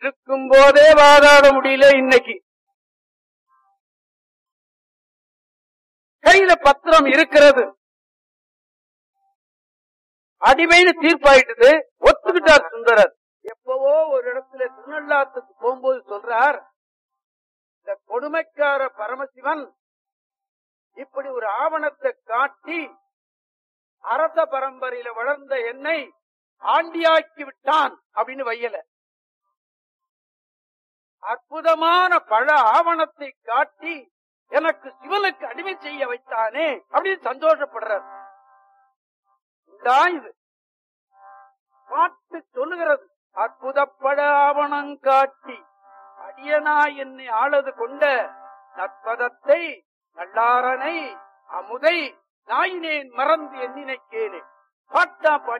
இருக்கும் போதே வாதாட முடியல இன்னைக்கு கையில பத்திரம் இருக்கிறது அடிமைன்னு தீர்ப்பாயிட்டது ஒத்துக்கிட்டார் சுந்தரர் எப்பவோ ஒரு இடத்துல திருநள்ளாத்துக்கு போகும்போது சொல்றார் இந்த கொடுமைக்கார பரமசிவன் இப்படி ஒரு ஆவணத்தை காட்டி அரச பரம்பரையில வளர்ந்த என்னை ஆண்டியாக்கி விட்டான் அப்படின்னு வையல அற்புதமான பல ஆவணத்தை காட்டி எனக்கு சிவனுக்கு அடிமை செய்ய வைத்தானே அப்படின்னு சந்தோஷப்படுறார் இதான் இது பாட்டு சொல்லுகிறது அற்புதப்பட ஆவணம் காட்டி அடியனா என்னை ஆளது கொண்ட நற்பதத்தை நல்லாரனை அமுதை நாயினேன் மறந்து எண்ணினைக்கேனே பாட்டா பாடி